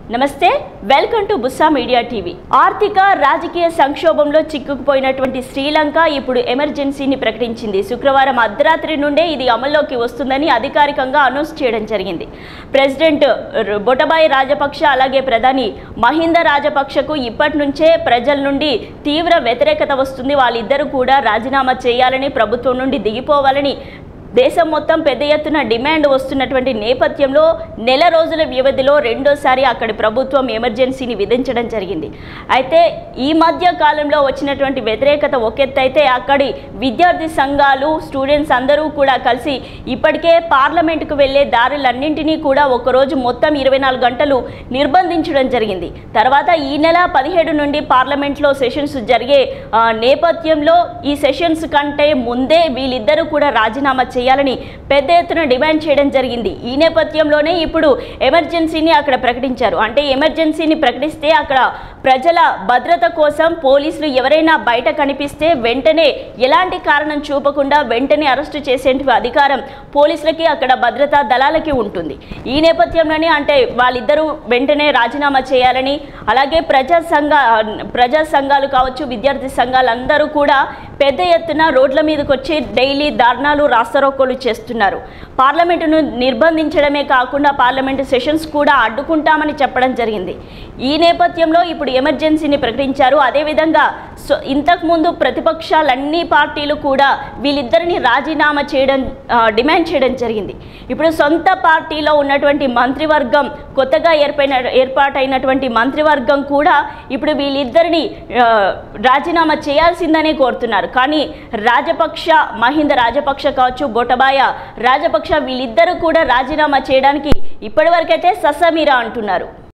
నమస్తే welcome to Bussa media TV ఆర్థిక రాజకీయ సంక్షోభంలో చిక్కుకుపోయినటువంటి శ్రీలంక ఇప్పుడు ఎమర్జెన్సీని ప్రకటించింది శుక్రవారం అర్ధరాత్రి నుండే ఇది అమల్లోకి వస్తుందని అధికారికంగా అనౌన్స్ చేయడం జరిగింది ప్రెసిడెంట్ ర- బొటబాయి రాజపక్ష అలాగే ప్రధాని మహింద రాజపక్షకు ఇప్పటి నుంచే ప్రజల నుండి తీవ్ర వ్యతిరేకత వస్తుంది వాళ్ళిద్దరూ కూడా రాజీనామా చేయాలని ప్రభుత్వం నుండి దిగిపోవాలని దేశం మొత్తం పెద్ద ఎత్తున డిమాండ్ వస్తున్నటువంటి నేపథ్యంలో నెల రోజుల వ్యవధిలో రెండోసారి అక్కడి ప్రభుత్వం ఎమర్జెన్సీని విధించడం జరిగింది అయితే ఈ మధ్య కాలంలో వచ్చినటువంటి వ్యతిరేకత ఒకెత్తైతే అక్కడి విద్యార్థి సంఘాలు స్టూడెంట్స్ అందరూ కూడా కలిసి ఇప్పటికే పార్లమెంటుకు వెళ్ళే దారులన్నింటినీ కూడా ఒకరోజు మొత్తం ఇరవై నాలుగు గంటలు నిర్బంధించడం జరిగింది తర్వాత ఈ నెల పదిహేడు నుండి పార్లమెంట్లో సెషన్స్ జరిగే ఆ, నేపథ్యంలో ఈ సెషన్స్ కంటే ముందే వీళ్ళిద్దరూ కూడా రాజీనామా చేయాలని పెద్ద ఎత్తున డిమాండ్ చేయడం జరిగింది ఈ నేపథ్యంలోనే ఇప్పుడు ఎమర్జెన్సీని అక్కడ ప్రకటించారు అంటే ఎమర్జెన్సీని ప్రకటిస్తే అక్కడ ప్రజల భద్రత కోసం పోలీసులు ఎవరైనా బయట కనిపిస్తే వెంటనే ఎలాంటి కారణం చూపకుండా వెంటనే అరెస్టు చేసేందుకు అధికారం పోలీసులకి అక్కడ భద్రతా దళాలకి ఉంటుంది ఈ నేపథ్యంలోనే అంటే వాళ్ళిద్దరూ వెంటనే రాజీనామా చేయాలని అలాగే ప్రజా సంఘ ప్రజా సంఘాలు కావచ్చు విద్యార్థి సంఘాలందరూ కూడా పెద్ద ఎత్తున రోడ్ల మీదకి వచ్చి డైలీ ధర్నాలు రాస్తారోకోలు చేస్తున్నారు పార్లమెంటును నిర్బంధించడమే కాకుండా పార్లమెంటు సెషన్స్ కూడా అడ్డుకుంటామని చెప్పడం జరిగింది ఈ నేపథ్యంలో ఇప్పుడు ఎమర్జెన్సీని ప్రకటించారు అదేవిధంగా సో ఇంతకుముందు ప్రతిపక్షాలన్నీ పార్టీలు కూడా వీళ్ళిద్దరిని రాజీనామా చేయడం ఆ, డిమాండ్ చేయడం జరిగింది ఇప్పుడు సొంత పార్టీలో ఉన్నటువంటి మంత్రివర్గం కొత్తగా ఏర్పైన ఏర్పాటైనటువంటి మంత్రివర్గం కూడా ఇప్పుడు వీళ్ళిద్దరిని ఆ, రాజీనామా చేయాల్సిందనే కోరుతున్నారు కానీ రాజపక్ష మహింద రాజపక్ష కావచ్చు గోటబాయ రాజపక్ష వీళ్ళిద్దరూ కూడా రాజీనామా చేయడానికి ఇప్పటివరకైతే ససమీరా అంటున్నారు